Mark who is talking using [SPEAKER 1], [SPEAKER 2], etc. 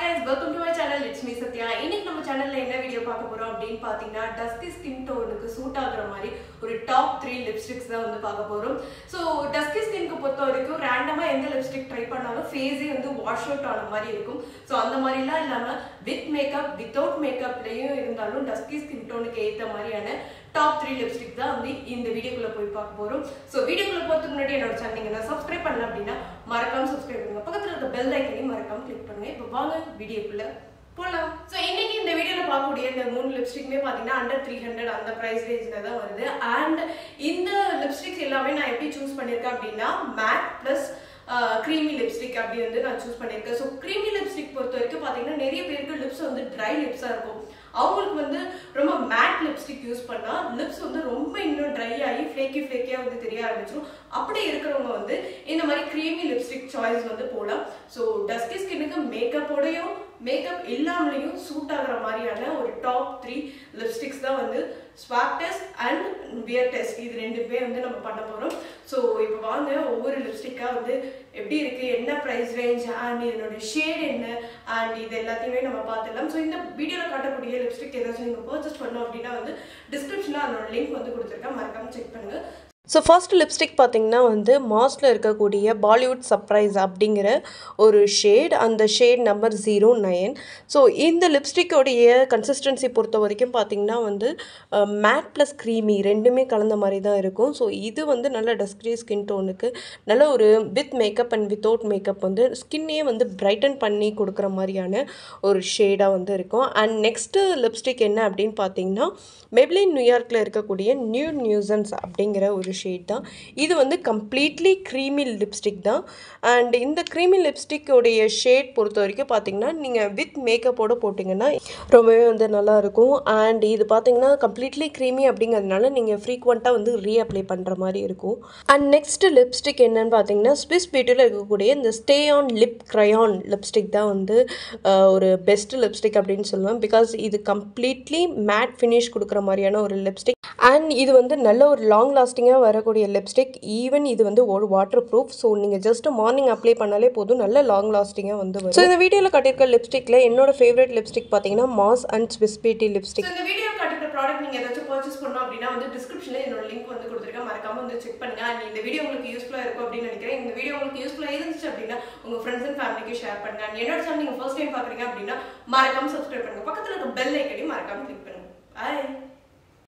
[SPEAKER 1] guys welcome to my channel it's me Sathya இன்னைக்கு நம்ம சேனல்ல என்ன வீடியோ பார்க்க போறோம் அப்படின்னு பாத்தீங்கன்னா டஸ்கி ஸ்கின் டோனுக்கு சூட் ஆகுற மாதிரி ஒரு டாப் த்ரீ லிப்ஸ்டிக்ஸ் தான் வந்து பார்க்க போறோம் ஸோ டஸ்கி ஸ்கின்க்கு பொறுத்த வரைக்கும் ரேண்டமா எந்த லிப்ஸ்டிக் ட்ரை பண்ணாலும் ஃபேஸே வந்து வாஷ் அவுட் ஆன மாதிரி இருக்கும் ஸோ அந்த மாதிரிலாம் இல்லாம வித் மேக்கப் வித்தவுட் மேக்கப்லயும் இருந்தாலும் டஸ்கி ஸ்கின் டோனுக்கு ஏத்த மாதிரியான டாப் த்ரீ லிப்ஸ்டிக் தான் வந்து இந்த வீடியோக்குள்ள போய் பார்க்க போறோம் ஸோ வீடியோக்குள்ள போறதுக்கு முன்னாடி என்னோட சேனல் நீங்க சப்ஸ்கிரைப் பண்ணல அப்படின்னா மறக்காம சப்ஸ்கிரைப் பண்ணுங்க பக்கத்துல இருக்க பெல் ஐக்கனையும் மறக்காம கிளிக் பண்ணுங்க இப்போ வாங்க வீடியோக்குள்ள போலாம் ஸோ இன்னைக்கு இந்த வீடியோல பார்க்கக்கூடிய இந்த மூணு லிப்ஸ்டிக்மே பார்த்தீங்கன்னா அண்டர் த்ரீ ஹண்ட்ரட் அந்த ப்ரைஸ் ரேஞ்சில் தான் வருது அண்ட் இந்த லிப்ஸ்டிக்ஸ் எல்லாமே நான் எப்படி சூஸ் பண்ணியிருக்கேன் அப்படின்னா மேட் ப்ளஸ் க்ரீமி லிப்ஸ்டிக் அப்படி வந்து நான் சூஸ் பண்ணியிருக்கேன் ஸோ க்ரீமி லிப்ஸ்டிக் பொறுத்த வரைக்கும் பார்த்தீங்கன்னா நிறைய பேருக்கு லிப்ஸ் வந்து ட்ரை லிப்ஸாக இருக்கும் அவங்களுக்கு வந்து ரொம்ப மேட் லிப்ஸ்டிக் யூஸ் பண்ணா லிப்ஸ் வந்து ரொம்ப இன்னும் ட்ரை ஆகி ஃப்ளேக்கி ஃப்ளேக்கியா வந்து தெரிய ஆரம்பிச்சிடும் அப்படி இருக்கிறவங்க வந்து இந்த மாதிரி க்ரீமி லிப்ஸ்டிக் சாய்ஸ் வந்து போடலாம் ஸோ டஸ்கி ஸ்கின்னுக்கு மேக்கப்போடையும் மேக்கப் இல்லாமலையும் சூட் ஆகுற மாதிரியான ஒரு டாப் த்ரீ லிப்ஸ்டிக்ஸ் தான் வந்து swatch test and wear test இது ரெண்டுமே வந்து நம்ம பண்ண போகிறோம் ஸோ இப்போ வாங்க ஒவ்வொரு லிப்ஸ்டிக்காக வந்து எப்படி இருக்குது என்ன ப்ரைஸ் ரேஞ்ச் அண்ட் இதனோட ஷேட் என்ன அண்ட் இது எல்லாத்தையுமே நம்ம பார்த்துடலாம் ஸோ இந்த வீடியோவில் காட்டக்கூடிய லிப்ஸ்டிக் ஏதாச்சும் நீங்கள் பர்ச்சேஸ் பண்ணோம் அப்படின்னா வந்து டிஸ்கிரிப்ஷனில் அதனோட லிங்க் வந்து கொடுத்துருக்கேன் மறக்காம செக் பண்ணுங்கள்
[SPEAKER 2] ஸோ ஃபர்ஸ்ட் லிப்ஸ்டிக் பார்த்தீங்கன்னா வந்து மாஸில் இருக்கக்கூடிய பாலிவுட் சர்ப்ரைஸ் அப்படிங்கிற ஒரு ஷேட் அந்த shade number zero nine so இந்த லிப்ஸ்டிக்கோடைய கன்சிஸ்டன்சி பொறுத்த வரைக்கும் பார்த்தீங்கன்னா வந்து மேட் ப்ளஸ் க்ரீமி ரெண்டுமே கலந்த மாதிரி தான் இருக்கும் ஸோ இது வந்து நல்ல டஸ்கி ஸ்கின் டோனுக்கு நல்ல ஒரு with makeup and without makeup வந்து ஸ்கின்னையே வந்து பிரைட்டன் பண்ணி கொடுக்குற மாதிரியான ஒரு ஷேடாக வந்து இருக்கும் அண்ட் நெக்ஸ்ட்டு லிப்ஸ்டிக் என்ன அப்படின்னு பார்த்தீங்கன்னா மெப்ளின் நியூயார்க்கில் இருக்கக்கூடிய நியூ நியூசன்ஸ் அப்படிங்கிற ஒரு ஷேட் தான் இது வந்து கம்ப்ளீட்லி க்ரீமி லிப்ஸ்டிக் தான் அண்ட் இந்த க்ரீமி லிப்ஸ்டிக்கோடைய ஷேட் பொறுத்த வரைக்கும் பார்த்தீங்கன்னா நீங்கள் வித் மேக்கப்போடு போட்டிங்கன்னா ரொம்பவே வந்து நல்லா இருக்கும் அண்ட் இது பார்த்தீங்கன்னா கம்ப்ளீட்லி க்ரீமி அப்படிங்கிறதுனால நீங்கள் ஃப்ரீக்வெண்ட்டாக வந்து ரீஅப்ளை பண்ணுற மாதிரி இருக்கும் அண்ட் நெக்ஸ்ட் லிப்ஸ்டிக் என்னன்னு பார்த்தீங்கன்னா ஸ்விஸ் பியூட்டியில் இருக்கக்கூடிய இந்த stay on lip crayon lipstick தான் வந்து அஹ், ஒரு பெஸ்ட் லிப்ஸ்டிக் அப்படின்னு சொல்லுவேன் பிகாஸ் இது கம்ப்ளீட்லி மேட் ஃபினிஷ் கொடுக்குற மாதிரியான ஒரு லிப்ஸ்டிக் அண்ட் இது வந்து நல்ல ஒரு லாங் லாஸ்டிங்காக வரக்கூடிய லிப்ஸ்டிக் ஈவன் இது வந்து ஒரு வாட்டர் ப்ரூஃப் ஸோ நீங்கள் ஜஸ்ட் மார்னிங் அப்ளை பண்ணாலே போதும் நல்ல லாங் லாஸ்டிங்காக வந்து வரும் ஸோ இந்த வீடியோவில் காட்டியிருக்க லிப்ஸ்டிக்கில் என்னோட ஃபேவரட் லிப்ஸ்டிக் பார்த்தீங்கன்னா Mars and Swiss Beauty lipstick
[SPEAKER 1] so இந்த வீடியோ காட்டுற ப்ராடக்ட் நீங்க ஏதாச்சும் பர்ச்சேஸ் பண்ணோம் அப்படின்னா வந்து டிஸ்கிரிப்ஷன்ல என்னோட லிங்க் வந்து கொடுத்துருக்கேன் மறக்காம வந்து செக் பண்ணுங்க அண்ட் இந்த வீடியோ உங்களுக்கு யூஸ்ஃபுல்லா இருக்கும் அப்படின்னு நினைக்கிறேன் இந்த வீடியோ உங்களுக்கு யூஸ்ஃபுல்லா இருந்துச்சு அப்படின்னா உங்க ஃப்ரெண்ட்ஸ் அண்ட் ஃபேமிலிக்கு ஷேர் பண்ணுங்க அண்ட் என்னோட சேனல் நீங்க ஃபர்ஸ்ட் டைம் பாக்குறீங்க அப்படின்னா மறக்காம சப்ஸ்கிரைப் பண்ணுங்க பக்கத்துல இருக்க பெல் ஐக்கனையும் மறக்காம கிளிக் பண்ணுங்க பாய்